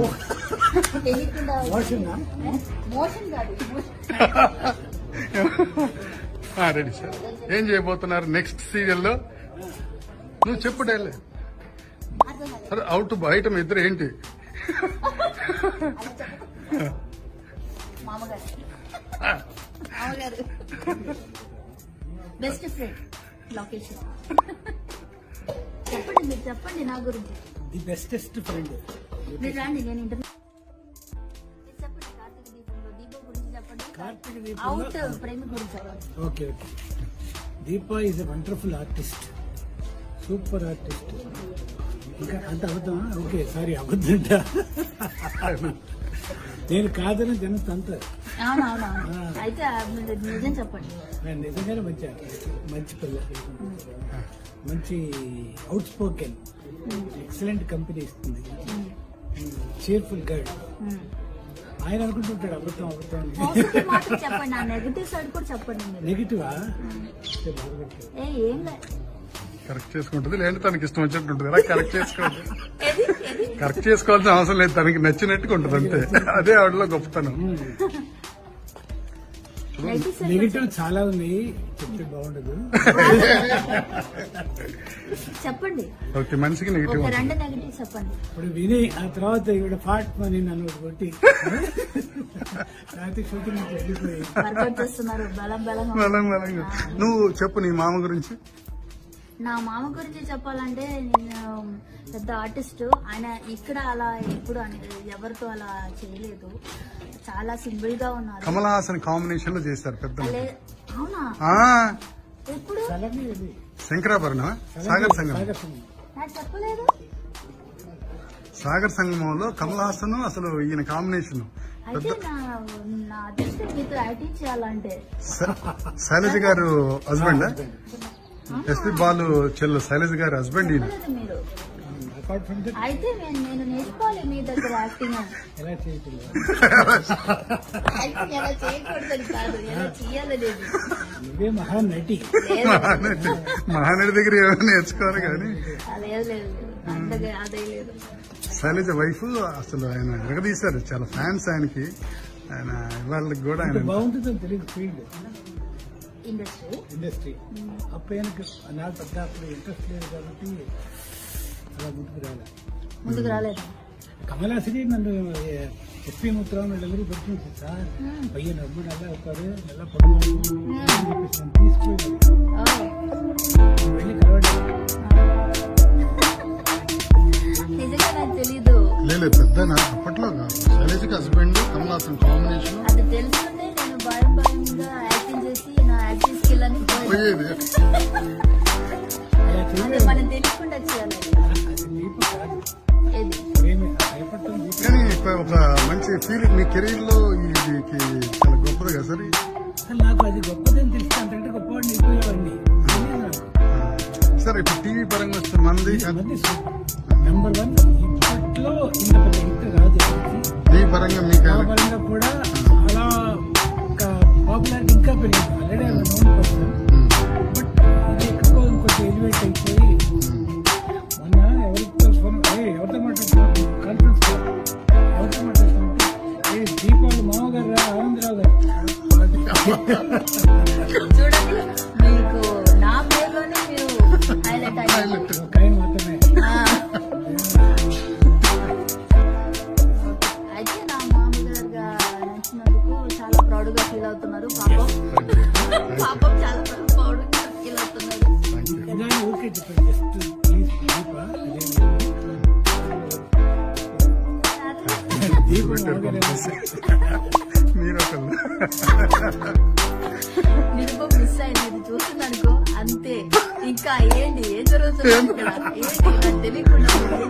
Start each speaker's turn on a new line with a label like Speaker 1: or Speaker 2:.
Speaker 1: తెలియకుండా
Speaker 2: motion
Speaker 1: motion కాదు motion
Speaker 3: ready sir ఏం చేయబోతున్నారు నెక్స్ట్ సీరియల్లో నువ్వు చెప్పు డైలీ
Speaker 1: అర్థం కాలేదు.
Speaker 3: అరే అవుట్ బయట మీ ఇద్దరు ఏంటి
Speaker 1: మామగారు మామగారు బెస్ట్ ఫ్రెండ్ లొకేషన్ చెప్పండి మీరు చెప్పండి నా గురించి
Speaker 2: ది బెస్టెస్ట్ ఫ్రెండ్
Speaker 1: మీరు రండి నేను ఇంటర్వ్యూ మీరు చెప్పండి కార్తీక దీపంలో దీపం గురించి చెప్పండి
Speaker 2: కార్తీక
Speaker 1: అవుట్
Speaker 2: దీపంలో
Speaker 1: ప్రేమ గురించి చెప్పండి
Speaker 2: okay okay Deepa is a wonderful artist super artist ఇంకా అంత అబద్ధమా ఓకే సారీ అబద్ధంట నేను కాదని జనం తంతారు
Speaker 1: అవునవునవును అయితే మీరు నిజం చెప్పండి
Speaker 2: నేను నిజంగానే మంచి artist. మంచి పిల్ల మంచి అవుట్ స్పోకెన్ ఎక్సలెంట్ కంపెనీ ఇస్తుంది చీర్ఫుల్ గైడ్
Speaker 1: ఉమ్.
Speaker 2: ఆయన అనుకుంటుంటాడు అబద్ధం అబద్ధం అని
Speaker 1: పాజిటివ్ మాత్రం చెప్పండి నా నెగటివ్ సైడ్ కూడా చెప్పండి మీరు
Speaker 2: నెగిటివా
Speaker 1: ఏ ఏం లేదు
Speaker 3: కరెక్ట్ చేసుకుంటుంది లేదంటే తనకి ఇష్టం వచ్చినట్టు ఉంటుంది కదా కరెక్ట్ చేసుకోవాలి
Speaker 1: ఏది ఏది
Speaker 3: కరెక్ట్ చేసుకోవాల్సిన అవసరం లేదు తనకి నచ్చినట్టుగా ఉంటుంది అంతే అదే ఆవిడలో గొప్పతనం
Speaker 1: నెగటివ్ సైడ్
Speaker 2: నెగిటివ్ చాలా ఉంది చెప్తే బాగుండదు
Speaker 1: చెప్పండి
Speaker 3: ఓకే మనిషికి నెగిటివ్
Speaker 1: ఒక
Speaker 3: ఉంటుంది
Speaker 1: రెండు నెగటివ్ చెప్పండి
Speaker 2: ఇప్పుడు విని ఆ తర్వాత ఇక్కడ ఫాట్ మని నన్ను ఒకటి కొట్టి రాత్రి షూటింగ్ నుంచి వెళ్ళిపోయి
Speaker 1: వర్కౌట్ చేస్తున్నారు బలం బలం
Speaker 3: బలం బలంగా నువ్వు చెప్పు నీ మామ గురించి
Speaker 1: నా మామ గురించి చెప్పాలంటే నేను పెద్ద ఆర్టిస్ట్ ఆయన ఇక్కడ అలా ఎప్పుడు అన్- ఎవరితో అలా చేయలేదు చాలా సింపుల్ గా ఉన్నారు
Speaker 3: కమల్ హాసన్ కాంబినేషన్ లో చేశారు పెద్ద
Speaker 1: లే- అవునా
Speaker 3: ఆ,
Speaker 1: ఎప్పుడు
Speaker 2: సలమే ఇది.
Speaker 3: శంకరాభరణ సాగర్ సంగమం
Speaker 2: సాగర్ సంగమం.
Speaker 1: నాకు చెప్పలేదు
Speaker 3: సాగర్ సంగమంలో కమల్ హాసన్ అసలు ఈయన కాంబినేషన్
Speaker 1: అయితే నా నా అదృష్టం మీతో యాక్టింగ్ చేయాలంటే
Speaker 3: శైలజ గారు హస్బెండ్ ఎస్పి బాలు చెల్లు శైలజ గారి హస్బెండ్ ఈయన
Speaker 1: చెప్పలేదు మీరు
Speaker 2: అపార్ట్ ఫ్రమ్ దట్
Speaker 1: అయితే నేను నేను నేర్చుకోవాలి మీ దగ్గర యాక్టింగ్
Speaker 2: ఎలా చేయట్లేదు
Speaker 1: యాక్టింగ్ ఎలా చేయకూడదని కాదు ఎలా చేయాలనేది
Speaker 2: నువ్వే మహానటి
Speaker 1: లేదు
Speaker 3: మహానటి మహానటి దగ్గర ఏమైనా నేర్చుకోవాలి కానీ
Speaker 1: లేదు లేదు అంతగా అదే లేదు
Speaker 3: శైలజ వైఫ్ అసలు ఆయన ఎరగదీశారు చాలా ఫ్యాన్స్ ఆయనకి ఆయన ఇవాళకి కూడా
Speaker 2: అంత
Speaker 3: ఆయన
Speaker 2: బాగుంటుందని తెలియదు ఫీల్డ్
Speaker 1: ఇండస్ట్రీ
Speaker 2: ఇండస్ట్రీ అప్పయ్యనకి నాకు పెద్ద అప్పుడు ఇంట్రెస్ట్ లేదు కాబట్టి అలా ముందుకు రాలే
Speaker 1: ముందుకు రాలేదు
Speaker 2: కమలాసిరి నన్ను ఎస్పీ ముత్రం వీళ్ళందరూ పరిచయం సార్ పయ్య నమ్ము నెల అవుతారు నెల పొడవు తీసుకుని వెళ్ళి కలవండి
Speaker 1: నిజంగా నాకు తెలీదు
Speaker 3: లేదు పెద్ద అప్పట్లో శైలజకి హస్బెండ్ కమల్ హాసన్ కాంబినేషన్
Speaker 1: అది తెలుసుకుంటే నేను భయం భయంగా యాక్టింగ్ చేసి నా యాక్టింగ్ స్కిల్ అని పోయేది.
Speaker 3: పోయేది
Speaker 2: అలా
Speaker 1: అది
Speaker 2: చేయలేదు
Speaker 1: మనం తెలియకుండా చేయాలి
Speaker 2: అది దీప కాదు
Speaker 1: ఏది
Speaker 2: ప్రేమ భయపడటం దీప
Speaker 3: కానీ ఇప్పుడు ఒక మంచి ఫీలింగ్ మీ కెరీర్ లో ఇది చాలా గొప్పది కదా సార్
Speaker 2: అసలు నాకు అది గొప్పదని తెలిస్తే అంతకంటే గొప్పవాడిని అయిపోయేవాడిని తెలియదు నాకు.
Speaker 3: సార్ ఇప్పుడు టీవీ పరంగా వస్తే మంది
Speaker 2: మంది నెంబర్ వన్ ఇప్పట్లో ఇంత పెద్ద హిట్ రాదు ఎవరికి.
Speaker 3: టీవీ పరంగా మీకు
Speaker 2: ఆ పరంగా కూడా అలా పాపులారిటీ ఇంకా పెరిగింది ఆల్రెడీ నోన్ పర్సన్ బట్ ఇది ఎక్కువ ఇంకొంచెం ఎలివేట్ అయిపోయి మొన్న ఎవరితో ఫోన్ ఏ ఎవరితో మాట్లాడుతున్నారు కాన్ఫరెన్స్ లో ఎవరితో మాట్లాడుతున్నారు ఏ దీపావళి మామగారు రా ఆనందరావు గారు
Speaker 1: చూడండి మీకు నా పేరులోనే మీరు హైలైట్ అయ్యారు
Speaker 2: ఒక ఆయన మాత్రమే
Speaker 1: ఆ. అయితే నా మామగారుగా నచ్చినందుకు చాలా ప్రౌడ్ గా ఫీల్ అవుతున్నారు పాపం పాపం చాలా ప్రౌడ్ గా ఫీల్ అవుతున్నారు
Speaker 2: ఇలా ఊరికే చెప్పండి జస్ట్ ప్లీజ్ దీప అదే దీపం మామగారు
Speaker 3: మీరు ఒకళ్ళు
Speaker 1: నిరుపం మిస్ అయింది ఇది చూస్తున్నానుకో అంతే ఇంకా ఏంటి ఏం జరుగుతుంది ఇక్కడ ఏంటి నాకు తెలియకుండా ఉంది.